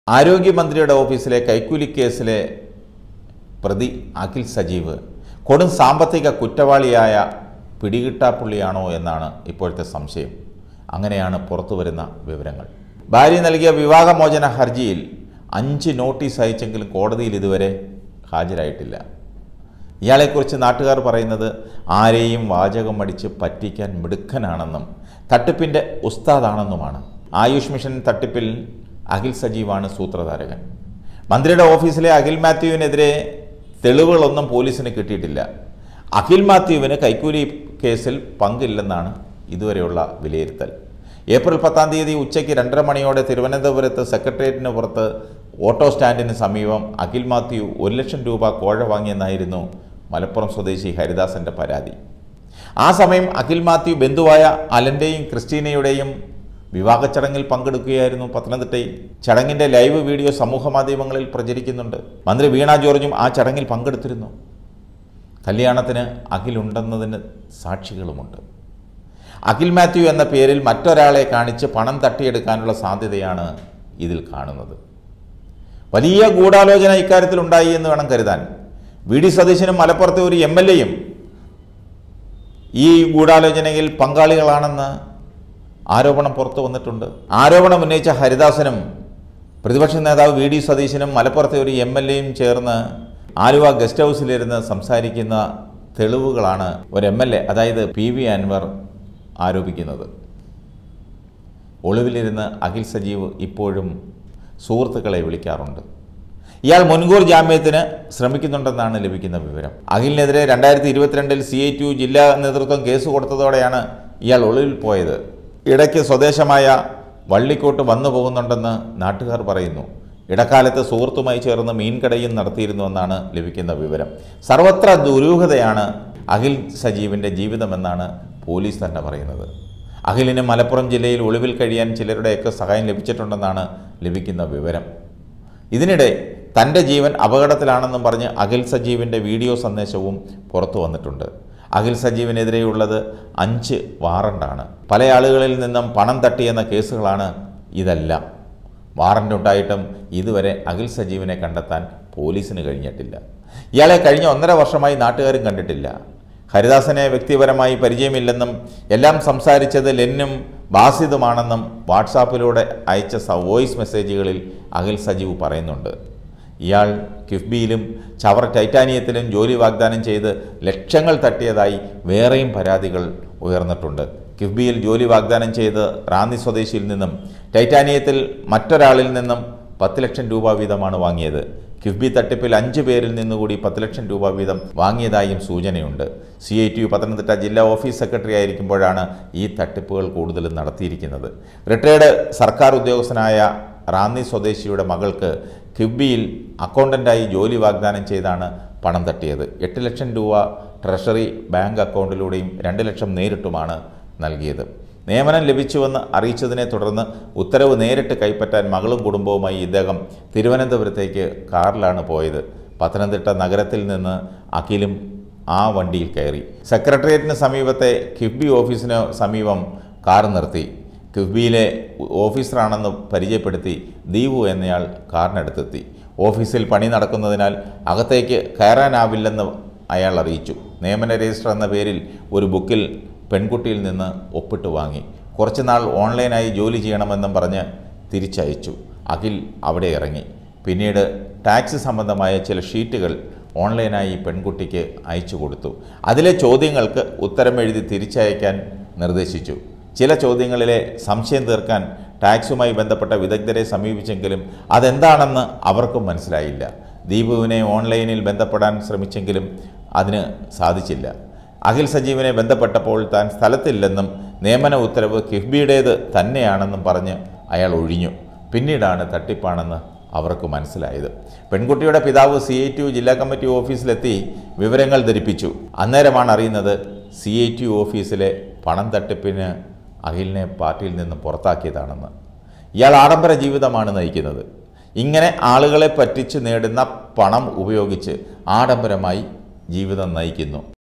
ആരോഗ്യമന്ത്രിയുടെ ഓഫീസിലെ കൈക്കൂലി കേസിലെ പ്രതി അഖിൽ സജീവ് കൊടും സാമ്പത്തിക കുറ്റവാളിയായ പിടികിട്ടാപ്പുള്ളിയാണോ എന്നാണ് ഇപ്പോഴത്തെ സംശയം അങ്ങനെയാണ് പുറത്തു വരുന്ന വിവരങ്ങൾ ഭാര്യ നൽകിയ വിവാഹമോചന ഹർജിയിൽ അഞ്ച് നോട്ടീസ് അയച്ചെങ്കിലും കോടതിയിൽ ഇതുവരെ ഹാജരായിട്ടില്ല ഇയാളെക്കുറിച്ച് നാട്ടുകാർ പറയുന്നത് ആരെയും വാചകം അടിച്ച് പറ്റിക്കാൻ മിടുക്കനാണെന്നും തട്ടിപ്പിൻ്റെ ഉസ്താദാണെന്നുമാണ് ആയുഷ് മിഷൻ തട്ടിപ്പിൽ അഖിൽ സജീവാണ് സൂത്രധാരകൻ മന്ത്രിയുടെ ഓഫീസിലെ അഖിൽ മാത്യുവിനെതിരെ തെളിവുകളൊന്നും പോലീസിന് കിട്ടിയിട്ടില്ല അഖിൽ മാത്യുവിന് കൈക്കൂലി കേസിൽ പങ്കില്ലെന്നാണ് ഇതുവരെയുള്ള വിലയിരുത്തൽ ഏപ്രിൽ പത്താം തീയതി ഉച്ചയ്ക്ക് രണ്ടര മണിയോടെ തിരുവനന്തപുരത്ത് സെക്രട്ടേറിയറ്റിന് പുറത്ത് ഓട്ടോ സ്റ്റാൻഡിന് സമീപം അഖിൽ മാത്യു ഒരു ലക്ഷം രൂപ കോഴ വാങ്ങിയെന്നായിരുന്നു മലപ്പുറം സ്വദേശി ഹരിദാസന്റെ പരാതി ആ സമയം അഖിൽ മാത്യു ബന്ധുവായ അലൻ്റെയും ക്രിസ്റ്റീനയുടെയും വിവാഹ ചടങ്ങിൽ പങ്കെടുക്കുകയായിരുന്നു പത്തനംതിട്ടയിൽ ചടങ്ങിൻ്റെ ലൈവ് വീഡിയോ സമൂഹ മാധ്യമങ്ങളിൽ പ്രചരിക്കുന്നുണ്ട് മന്ത്രി വീണ ജോർജും ആ ചടങ്ങിൽ പങ്കെടുത്തിരുന്നു കല്യാണത്തിന് അഖിലുണ്ടെന്നതിന് സാക്ഷികളുമുണ്ട് അഖിൽ മാത്യു എന്ന പേരിൽ മറ്റൊരാളെ കാണിച്ച് പണം തട്ടിയെടുക്കാനുള്ള സാധ്യതയാണ് ഇതിൽ കാണുന്നത് വലിയ ഗൂഢാലോചന ഇക്കാര്യത്തിൽ ഉണ്ടായി എന്ന് വേണം കരുതാൻ വി ഡി സതീശനും മലപ്പുറത്തെ ഒരു എം എൽ എയും ഈ ഗൂഢാലോചനയിൽ പങ്കാളികളാണെന്ന് ആരോപണം പുറത്തു വന്നിട്ടുണ്ട് ആരോപണം ഉന്നയിച്ച ഹരിദാസനും പ്രതിപക്ഷ നേതാവ് വി ഡി സതീശനും മലപ്പുറത്തെ ഒരു എം എൽ എയും ചേർന്ന് ആലുവ ഗസ്റ്റ് ഹൗസിലിരുന്ന് സംസാരിക്കുന്ന തെളിവുകളാണ് ഒരു എം എൽ എ അതായത് പി വി അൻവർ ആരോപിക്കുന്നത് ഒളിവിലിരുന്ന് അഖിൽ സജീവ് ഇപ്പോഴും സുഹൃത്തുക്കളെ വിളിക്കാറുണ്ട് ഇയാൾ മുൻകൂർ ജാമ്യത്തിന് ശ്രമിക്കുന്നുണ്ടെന്നാണ് ലഭിക്കുന്ന വിവരം അഖിലിനെതിരെ രണ്ടായിരത്തി ഇരുപത്തിരണ്ടിൽ സി ഐ ടി യു ജില്ലാ നേതൃത്വം കേസ് കൊടുത്തതോടെയാണ് ഇയാൾ ഒളിവിൽ പോയത് ഇടയ്ക്ക് സ്വദേശമായ വള്ളിക്കോട്ട് വന്നു പോകുന്നുണ്ടെന്ന് നാട്ടുകാർ പറയുന്നു ഇടക്കാലത്ത് സുഹൃത്തുമായി ചേർന്ന് മീൻകടയും നടത്തിയിരുന്നുവെന്നാണ് ലഭിക്കുന്ന വിവരം സർവത്ര ദുരൂഹതയാണ് അഖിൽ സജീവിൻ്റെ ജീവിതമെന്നാണ് പോലീസ് തന്നെ പറയുന്നത് അഖിലിന് മലപ്പുറം ജില്ലയിൽ ഒളിവിൽ കഴിയാൻ ചിലരുടെയൊക്കെ സഹായം ലഭിച്ചിട്ടുണ്ടെന്നാണ് ലഭിക്കുന്ന വിവരം ഇതിനിടെ തൻ്റെ ജീവൻ അപകടത്തിലാണെന്നും പറഞ്ഞ് അഖിൽ സജീവിൻ്റെ വീഡിയോ സന്ദേശവും പുറത്തു വന്നിട്ടുണ്ട് അഖിൽ സജീവിനെതിരെയുള്ളത് അഞ്ച് വാറണ്ടാണ് പല ആളുകളിൽ നിന്നും പണം തട്ടിയെന്ന കേസുകളാണ് ഇതെല്ലാം വാറണ്ട് ഉണ്ടായിട്ടും ഇതുവരെ അഖിൽ സജീവിനെ കണ്ടെത്താൻ പോലീസിന് കഴിഞ്ഞിട്ടില്ല ഇയാളെ കഴിഞ്ഞ ഒന്നര വർഷമായി നാട്ടുകാരും കണ്ടിട്ടില്ല ഹരിദാസനെ വ്യക്തിപരമായി പരിചയമില്ലെന്നും എല്ലാം സംസാരിച്ചത് ലെന്നും ബാസിതുമാണെന്നും വാട്സാപ്പിലൂടെ അയച്ച സ- വോയിസ് മെസ്സേജുകളിൽ അഖിൽ സജീവ് പറയുന്നുണ്ട് ഇയാൾ കിഫ്ബിയിലും ചവർ ടൈറ്റാനിയത്തിലും ജോലി വാഗ്ദാനം ചെയ്ത് ലക്ഷങ്ങൾ തട്ടിയതായി വേറെയും പരാതികൾ ഉയർന്നിട്ടുണ്ട് കിഫ്ബിയിൽ ജോലി വാഗ്ദാനം ചെയ്ത് റാന്നി സ്വദേശിയിൽ നിന്നും ടൈറ്റാനിയത്തിൽ മറ്റൊരാളിൽ നിന്നും പത്ത് ലക്ഷം രൂപ വീതമാണ് വാങ്ങിയത് കിഫ്ബി തട്ടിപ്പിൽ അഞ്ച് പേരിൽ നിന്നുകൂടി പത്ത് ലക്ഷം രൂപ വീതം വാങ്ങിയതായും സൂചനയുണ്ട് C I T U Pathanamthitta ജില്ലാ ഓഫീസ് സെക്രട്ടറി ആയിരിക്കുമ്പോഴാണ് ഈ തട്ടിപ്പുകൾ കൂടുതലും നടത്തിയിരിക്കുന്നത് റിട്ടയർഡ് സർക്കാർ ഉദ്യോഗസ്ഥനായ റാന്നി സ്വദേശിയുടെ മകൾക്ക് കിഫ്ബിയിൽ അക്കൗണ്ടൻ്റായി ജോലി വാഗ്ദാനം ചെയ്താണ് പണം തട്ടിയത് എട്ട് ലക്ഷം രൂപ ട്രഷറി ബാങ്ക് അക്കൗണ്ടിലൂടെയും രണ്ട് ലക്ഷം നേരിട്ടുമാണ് നൽകിയത് നിയമനം ലഭിച്ചുവെന്ന് അറിയിച്ചതിനെ തുടർന്ന് ഉത്തരവ് നേരിട്ട് കൈപ്പറ്റാൻ മകളും കുടുംബവുമായി ഇദ്ദേഹം തിരുവനന്തപുരത്തേക്ക് കാറിലാണ് പോയത് പത്തനംതിട്ട നഗരത്തിൽ നിന്ന് അഖിലും ആ വണ്ടിയിൽ കയറി സെക്രട്ടേറിയറ്റിന് സമീപത്തെ കിഫ്ബി ഓഫീസിന് സമീപം കാർ നിർത്തി കിഫ്ബിയിലെ ഓഫീസറാണെന്ന് പരിചയപ്പെടുത്തി ദീപു എന്നയാൾ കാറിനടുത്തെത്തി ഓഫീസിൽ പണി നടക്കുന്നതിനാൽ അകത്തേക്ക് കയറാനാവില്ലെന്ന് അയാൾ അറിയിച്ചു നിയമന രജിസ്റ്റർ എന്ന പേരിൽ ഒരു ബുക്കിൽ പെൺകുട്ടിയിൽ നിന്ന് ഒപ്പിട്ട് വാങ്ങി കുറച്ചുനാൾ ഓൺലൈനായി ജോലി ചെയ്യണമെന്നും പറഞ്ഞ് തിരിച്ചയച്ചു അഖിൽ അവിടെ ഇറങ്ങി പിന്നീട് ടാക്സ് സംബന്ധമായ ചില ഷീറ്റുകൾ ഓൺലൈനായി പെൺകുട്ടിക്ക് അയച്ചു കൊടുത്തു അതിലെ ചോദ്യങ്ങൾക്ക് ഉത്തരം എഴുതി തിരിച്ചയക്കാൻ നിർദ്ദേശിച്ചു ചില ചോദ്യങ്ങളിലെ സംശയം തീർക്കാൻ ടാക്സുമായി ബന്ധപ്പെട്ട വിദഗ്ധരെ സമീപിച്ചെങ്കിലും അതെന്താണെന്ന് അവർക്കും മനസ്സിലായില്ല ദീപുവിനെ ഓൺലൈനിൽ ബന്ധപ്പെടാൻ ശ്രമിച്ചെങ്കിലും അതിന് സാധിച്ചില്ല അഖിൽ സജീവിനെ ബന്ധപ്പെട്ടപ്പോൾ താൻ സ്ഥലത്തില്ലെന്നും നിയമന ഉത്തരവ് കിഫ്ബിയുടേത് തന്നെയാണെന്നും പറഞ്ഞ് അയാൾ ഒഴിഞ്ഞു പിന്നീടാണ് തട്ടിപ്പാണെന്ന് അവർക്ക് മനസ്സിലായത് പെൺകുട്ടിയുടെ പിതാവ് സി ഐ ടി യു ജില്ലാ കമ്മിറ്റി ഓഫീസിലെത്തി വിവരങ്ങൾ ധരിപ്പിച്ചു അന്നേരമാണ് അറിയുന്നത് സി ഐ ടി യു ഓഫീസിലെ പണം തട്ടിപ്പിന് അഖിലിനെ പാർട്ടിയിൽ നിന്ന് പുറത്താക്കിയതാണെന്ന് ഇയാൾ ആഡംബര ജീവിതമാണ് നയിക്കുന്നത് ഇങ്ങനെ ആളുകളെ പറ്റിച്ച് നേടുന്ന പണം ഉപയോഗിച്ച് ആഡംബരമായി ജീവിതം നയിക്കുന്നു